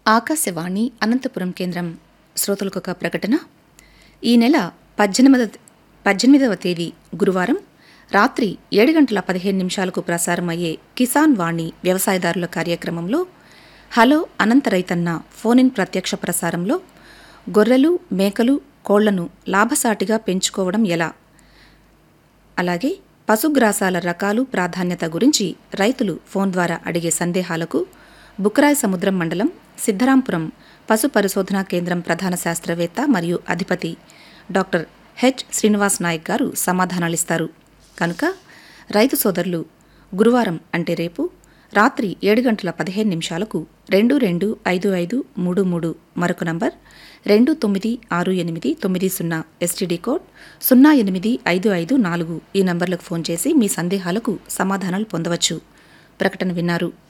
ఆకాశవాణి అనంతపురం కేంద్రం శ్రోతలకు ఒక ప్రకటన ఈ నెల పద్దెనిమిదవ పద్దెనిమిదవ తేదీ గురువారం రాత్రి ఏడు గంటల పదిహేను నిమిషాలకు ప్రసారం అయ్యే కిసాన్ వాణి వ్యవసాయదారుల కార్యక్రమంలో హలో అనంత రైతన్న ఫోన్ ఇన్ ప్రత్యక్ష ప్రసారంలో గొర్రెలు మేకలు కోళ్లను లాభసాటిగా పెంచుకోవడం ఎలా అలాగే పశుగ్రాసాల రకాలు ప్రాధాన్యత గురించి రైతులు ఫోన్ ద్వారా అడిగే సందేహాలకు బుక్రాయ్ సముద్రం మండలం సిద్ధరాంపురం పశు పరిశోధనా కేంద్రం ప్రధాన శాస్త్రవేత్త మరియు అధిపతి డాక్టర్ హెచ్ శ్రీనివాస్ నాయక్ గారు సమాధానాలిస్తారు కనుక రైతు సోదరులు గురువారం అంటే రేపు రాత్రి ఏడు గంటల పదిహేను నిమిషాలకు రెండు రెండు ఐదు ఐదు మూడు మూడు మరొక నంబర్ రెండు తొమ్మిది ఆరు ఎనిమిది తొమ్మిది సున్నా ఎస్టీడీ కోడ్ సున్నా ఎనిమిది ఐదు ఐదు నాలుగు ఈ నంబర్లకు ఫోన్ చేసి మీ సందేహాలకు సమాధానాలు పొందవచ్చు ప్రకటన విన్నారు